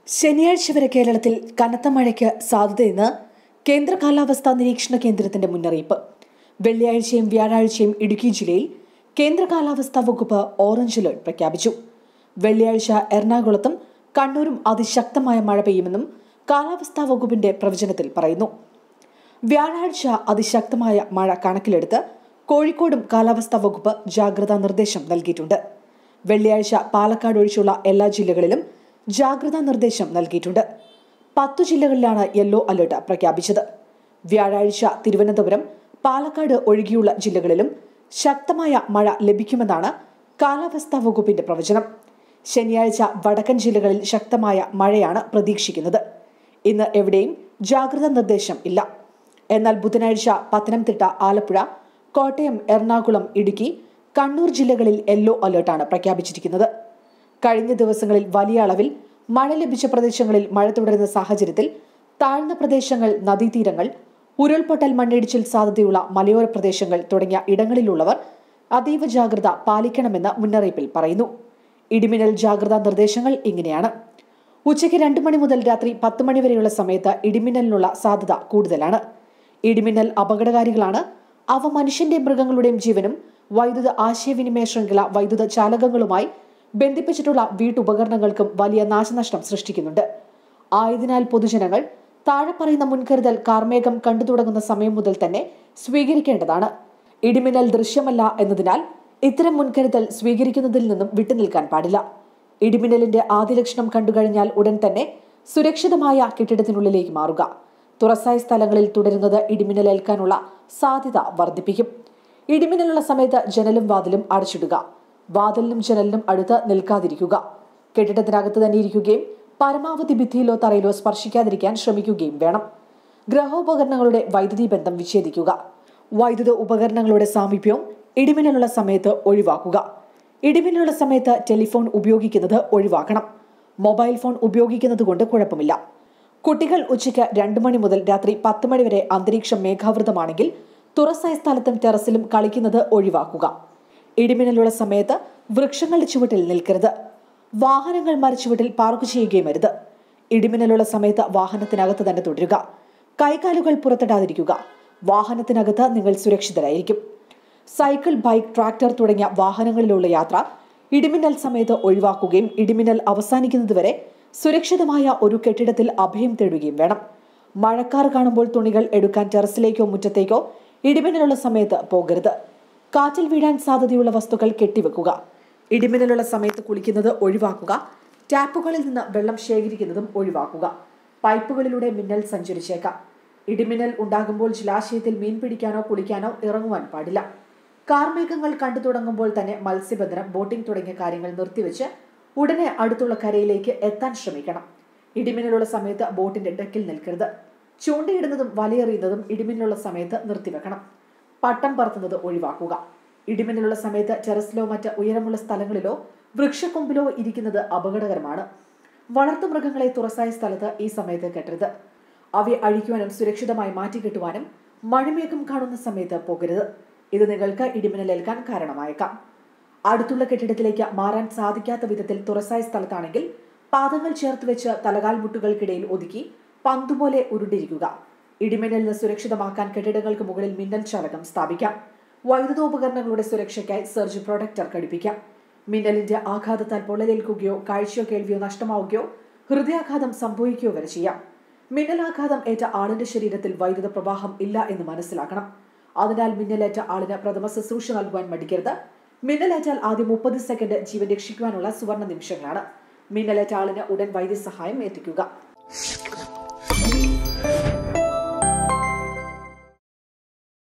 ശനിയാഴ്ച വരെ കേരളത്തിൽ കനത്ത മഴയ്ക്ക് സാധ്യതയെന്ന് കേന്ദ്ര കാലാവസ്ഥാ നിരീക്ഷണ കേന്ദ്രത്തിന്റെ മുന്നറിയിപ്പ് വെള്ളിയാഴ്ചയും വ്യാഴാഴ്ചയും ഇടുക്കി ജില്ലയിൽ കേന്ദ്ര കാലാവസ്ഥാ വകുപ്പ് ഓറഞ്ച് അലർട്ട് പ്രഖ്യാപിച്ചു വെള്ളിയാഴ്ച എറണാകുളത്തും കണ്ണൂരും അതിശക്തമായ മഴ പെയ്യുമെന്നും കാലാവസ്ഥാ വകുപ്പിന്റെ പ്രവചനത്തിൽ പറയുന്നു വ്യാഴാഴ്ച അതിശക്തമായ മഴ കണക്കിലെടുത്ത് കോഴിക്കോടും കാലാവസ്ഥാ വകുപ്പ് ജാഗ്രതാ നിർദ്ദേശം നൽകിയിട്ടുണ്ട് വെള്ളിയാഴ്ച പാലക്കാട് ഒഴിച്ചുള്ള എല്ലാ ജില്ലകളിലും ജാഗ്രതാ നിർദ്ദേശം നൽകിയിട്ടുണ്ട് പത്തു ജില്ലകളിലാണ് യെല്ലോ അലർട്ട് പ്രഖ്യാപിച്ചത് വ്യാഴാഴ്ച തിരുവനന്തപുരം പാലക്കാട് ഒഴികെയുള്ള ജില്ലകളിലും ശക്തമായ മഴ ലഭിക്കുമെന്നാണ് കാലാവസ്ഥാ വകുപ്പിന്റെ പ്രവചനം ശനിയാഴ്ച വടക്കൻ ജില്ലകളിൽ ശക്തമായ മഴയാണ് പ്രതീക്ഷിക്കുന്നത് ഇന്ന് എവിടെയും ജാഗ്രതാ നിർദ്ദേശം ഇല്ല എന്നാൽ ബുധനാഴ്ച പത്തനംതിട്ട ആലപ്പുഴ കോട്ടയം എറണാകുളം ഇടുക്കി കണ്ണൂർ ജില്ലകളിൽ യെല്ലോ അലർട്ടാണ് പ്രഖ്യാപിച്ചിരിക്കുന്നത് കഴിഞ്ഞ ദിവസങ്ങളിൽ വലിയ അളവിൽ മഴ ലഭിച്ച പ്രദേശങ്ങളിൽ മഴ തുടരുന്ന സാഹചര്യത്തിൽ താഴ്ന്ന പ്രദേശങ്ങൾ നദീതീരങ്ങൾ ഉരുൾപൊട്ടൽ മണ്ണിടിച്ചിൽ സാധ്യതയുള്ള മലയോര പ്രദേശങ്ങൾ തുടങ്ങിയ ഇടങ്ങളിലുള്ളവർ അതീവ ജാഗ്രത പാലിക്കണമെന്ന് മുന്നറിയിപ്പിൽ പറയുന്നു ഇടിമിന്നൽ ജാഗ്രതാ നിർദ്ദേശങ്ങൾ ഇങ്ങനെയാണ് ഉച്ചയ്ക്ക് രണ്ട് മണി മുതൽ രാത്രി പത്ത് മണി വരെയുള്ള സമയത്ത് ഇടിമിന്നലിനുള്ള സാധ്യത കൂടുതലാണ് ഇടിമിന്നൽ അപകടകാരികളാണ് അവ മനുഷ്യന്റെ മൃഗങ്ങളുടെയും ജീവനും വൈദ്യുത ആശയവിനിമയ ശൃംഖല വൈദ്യുത ചാലകങ്ങളുമായി ബന്ധിപ്പിച്ചിട്ടുള്ള വീട്ടുപകരണങ്ങൾക്കും വലിയ നാശനഷ്ടം സൃഷ്ടിക്കുന്നുണ്ട് ആയതിനാൽ പൊതുജനങ്ങൾ താഴെ പറയുന്ന മുൻകരുതൽ കാർമേഘം കണ്ടു തുടങ്ങുന്ന സമയം മുതൽ തന്നെ സ്വീകരിക്കേണ്ടതാണ് ഇടിമിന്നൽ ദൃശ്യമല്ല എന്നതിനാൽ ഇത്തരം മുൻകരുതൽ സ്വീകരിക്കുന്നതിൽ നിന്നും വിട്ടുനിൽക്കാൻ പാടില്ല ഇടിമിന്നലിന്റെ ആദ്യ ലക്ഷണം കണ്ടുകഴിഞ്ഞാൽ ഉടൻ തന്നെ സുരക്ഷിതമായ കെട്ടിടത്തിനുള്ളിലേക്ക് മാറുക തുറസായ സ്ഥലങ്ങളിൽ തുടരുന്നത് ഇടിമിന്നലേൽക്കാനുള്ള സാധ്യത വർദ്ധിപ്പിക്കും ഇടിമിന്നലുള്ള സമയത്ത് ജനലും വാതിലും അടച്ചിടുക വാതിലിനും ജനലിനും അടുത്ത് നിൽക്കാതിരിക്കുക കെട്ടിടത്തിനകത്ത് തന്നെ ഇരിക്കുകയും പരമാവധി ഭിത്തിയിലോ തറയിലോ സ്പർശിക്കാതിരിക്കാൻ ശ്രമിക്കുകയും വേണം ഗ്രഹോപകരണങ്ങളുടെ വൈദ്യുതി ബന്ധം വിച്ഛേദിക്കുക വൈദ്യുത ഉപകരണങ്ങളുടെ സാമീപ്യവും ഇടിമിന്നലുള്ള സമയത്ത് ഒഴിവാക്കുക ഇടിമിന്നലുള്ള സമയത്ത് ടെലിഫോൺ ഉപയോഗിക്കുന്നത് ഒഴിവാക്കണം മൊബൈൽ ഫോൺ ഉപയോഗിക്കുന്നത് കൊണ്ട് കുഴപ്പമില്ല കുട്ടികൾ ഉച്ചയ്ക്ക് രണ്ട് മണി മുതൽ രാത്രി പത്ത് മണി വരെ അന്തരീക്ഷം മേഘാവൃതമാണെങ്കിൽ തുറസായ സ്ഥലത്തും ടെറസിലും കളിക്കുന്നത് ഒഴിവാക്കുക ഇടിമിന്നലുള്ള സമയത്ത് വൃക്ഷങ്ങളുടെ ചുവട്ടിൽ നിൽക്കരുത് വാഹനങ്ങൾ മരച്ചുവട്ടിൽ പാർക്ക് ചെയ്യുകയും അരുത് ഇടിമിന്നലുള്ള സമയത്ത് വാഹനത്തിനകത്ത് തന്നെ തുടരുക കൈകാലുകൾ പുറത്തിടാതിരിക്കുക വാഹനത്തിനകത്ത് നിങ്ങൾ സുരക്ഷിതരായിരിക്കും സൈക്കിൾ ബൈക്ക് ട്രാക്ടർ തുടങ്ങിയ വാഹനങ്ങളിലുള്ള യാത്ര ഇടിമിന്നൽ സമയത്ത് ഒഴിവാക്കുകയും ഇടിമിന്നൽ അവസാനിക്കുന്നതുവരെ സുരക്ഷിതമായ ഒരു കെട്ടിടത്തിൽ അഭയം തേടുകയും വേണം മഴക്കാർ കാണുമ്പോൾ തുണികൾ എടുക്കാൻ ടെറസിലേക്കോ മുറ്റത്തേക്കോ ഇടിമിന്നലുള്ള സമയത്ത് പോകരുത് കാറ്റിൽ വീഴാൻ സാധ്യതയുള്ള വസ്തുക്കൾ കെട്ടിവെക്കുക ഇടിമിന്നലുള്ള സമയത്ത് കുളിക്കുന്നത് ഒഴിവാക്കുക ടാപ്പുകളിൽ നിന്ന് വെള്ളം ശേഖരിക്കുന്നതും ഒഴിവാക്കുക പൈപ്പുകളിലൂടെ മിന്നൽ സഞ്ചരിച്ചേക്കാം ഇടിമിന്നൽ ഉണ്ടാകുമ്പോൾ ജലാശയത്തിൽ മീൻ പിടിക്കാനോ കുളിക്കാനോ ഇറങ്ങുവാൻ പാടില്ല കാർമേഘങ്ങൾ കണ്ടു തുടങ്ങുമ്പോൾ തന്നെ മത്സ്യബന്ധനം ബോട്ടിംഗ് തുടങ്ങിയ കാര്യങ്ങൾ നിർത്തിവെച്ച് ഉടനെ അടുത്തുള്ള കരയിലേക്ക് എത്താൻ ശ്രമിക്കണം ഇടിമിന്നലുള്ള സമയത്ത് ബോട്ടിന്റെ ഡെക്കിൽ നിൽക്കരുത് ചൂണ്ടയിടുന്നതും വലയെറിയുന്നതും ഇടിമിന്നലുള്ള സമയത്ത് നിർത്തിവെക്കണം പട്ടം പറത്തുന്നത് ഒഴിവാക്കുക ഇടിമിന്നലുള്ള സമയത്ത് ടെറസിലോ മറ്റ് ഉയരമുള്ള സ്ഥലങ്ങളിലോ വൃക്ഷക്കൊമ്പിലോ ഇരിക്കുന്നത് അപകടകരമാണ് വളർത്തുമൃഗങ്ങളെ തുറസായ സ്ഥലത്ത് ഈ സമയത്ത് കെട്ടരുത് അവയെ അഴിക്കുവാനും സുരക്ഷിതമായി മാറ്റിക്കെട്ടുവാനും മഴമേഘം കാണുന്ന സമയത്ത് പോകരുത് ഇത് നിങ്ങൾക്ക് ഇടിമിന്നലേൽക്കാൻ കാരണമായേക്കാം അടുത്തുള്ള കെട്ടിടത്തിലേക്ക് മാറാൻ സാധിക്കാത്ത വിധത്തിൽ തുറസായ സ്ഥലത്താണെങ്കിൽ പാദങ്ങൾ ചേർത്ത് വെച്ച് തലകാൽ മുട്ടുകൾക്കിടയിൽ ഒതുക്കി പന്തുപോലെ ഉരുണ്ടിരിക്കുക ഇടിമിന്നലിന് സുരക്ഷിതമാക്കാൻ കെട്ടിടങ്ങൾക്ക് മുകളിൽ മിന്നൽ ചാലകം സ്ഥാപിക്കാം വൈദ്യുതോപകരണങ്ങളുടെ സുരക്ഷയ്ക്കായി സർജ് പ്രൊട്ടക്ടർ ഘടിപ്പിക്കാം മിന്നലിന്റെ ആഘാതത്താൽ പൊള്ളലേൽക്കുകയോ കാഴ്ചയോ കേൾവിയോ നഷ്ടമാവുകയോ ഹൃദയാഘാതം സംഭവിക്കുകയോ വരെ ചെയ്യാം മിന്നലാഘാതം ഏറ്റ ആളിന്റെ ശരീരത്തിൽ വൈദ്യുത പ്രവാഹം ഇല്ല എന്ന് മനസ്സിലാക്കണം അതിനാൽ മിന്നലേറ്റ ആളിന് പ്രഥമ ശുശ്രൂഷ നൽകുവാൻ മടിക്കരുത് മിന്നലേറ്റാൽ ആദ്യം മുപ്പത് സെക്കൻഡ് ജീവൻ രക്ഷിക്കുവാനുള്ള സുവർണ നിമിഷങ്ങളാണ് മിന്നലേറ്റ ആളിന് ഉടൻ വൈദ്യസഹായം എത്തിക്കുക